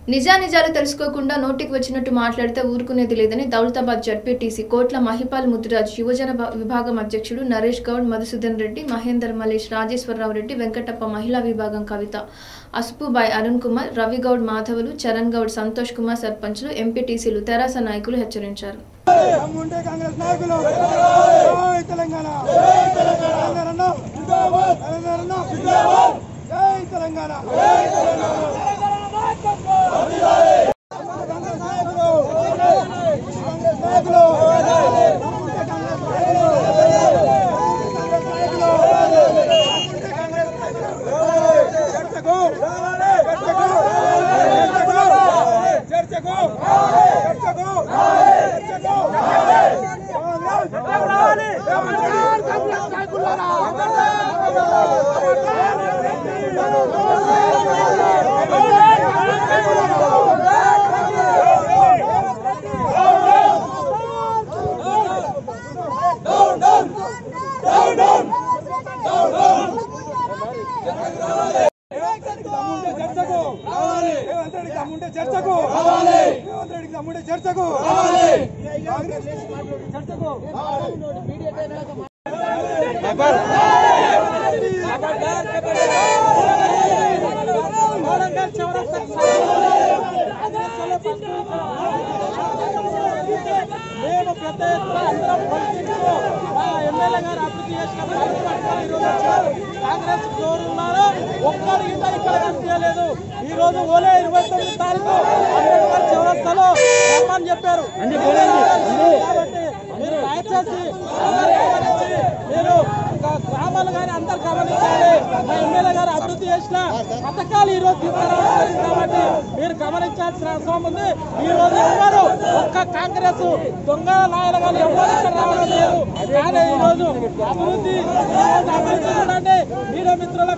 నిజానిజాలు తెలుసుకోకుండా నోటికి వచ్చినట్టు మాట్లాడితే ఊరుకునేది లేదని దౌలతాబాద్ జడ్పీటీసీ కోట్ల మహిపాల్ ముద్దురాజ్ యువజన భ- విభాగం అధ్యక్షుడు నరేష్ గౌడ్ మధుసూదన్ రెడ్డి మహేందర్ మలేష్ రాజేశ్వరరావు రెడ్డి వెంకటప్ప మహిళా విభాగం కవిత అసుపుబాయ్ అరుణ్ కుమార్ రవిగౌడ్ మాధవులు చరణ్ గౌడ్ సంతోష్ కుమార్ సర్పంచ్లు ఎంపీటీసీలు తెరాస నాయకులు హెచ్చరించారు దమ్ముంటే కాంగ్రెస్ నాయకులు జై తెలంగాణ తెలంగాణ అన్నాం. తెలంగాణ అన్నాం. జై తెలంగాణ కాంగ్రెస్ నాయకులు కాంగ్రెస్ నాయకులు దమ్ముంటే కాంగ్రెస్ నాయకులు కాంగ్రెస్ నాయకులు దమ్ముంటే కాంగ్రెస్ నాయకులు చర్చకు చర్చకు చర్చకు చర్చకు చర్చకు రేవంత్ రెడ్డికి దమ్ముంటే చర్చకు రేవంత్ రెడ్డికి దమ్ముంటే చర్చకు చర్చకు మేము పెద్ద ఎత్తున అందరం కలిసి మా ఎమ్మెల్యే గారు అభివృద్ధి చేసిన పనులు పట్టుకొని ఈరోజు వచ్చారు. కాంగ్రెస్ ఫ్లోర్ ఉన్నారు ఒక్కరు ఇంత ఇక్కడ కనిపించలేదు ఈ రోజు ఓలే ఇరవై తొమ్మిది తారీఖు అంబేద్కర్ చౌరస్తాలో రమ్మని చెప్పారు కాబట్టి మీరు దయచేసి అందరూ గమనించి మీరు ఇంకా గ్రామాలు కానీ అందరు గమనించాలి మా ఎమ్మెల్యే గారు అభివృద్ధి చేసిన పథకాలు ఈ రోజు తీసుకురావడం జరిగింది కాబట్టి మీరు గమనించాల్సిన అవసరం ఉంది ఈ రోజు ఎవరు ఒక్క కాంగ్రెస్ దొంగ నాయన కానీ ఎవరు ఇక్కడ రావడం లేదు కానీ ఈ రోజు అభివృద్ధి ఈ రోజు అభివృద్ధి చూడండి మీడియా మిత్రుల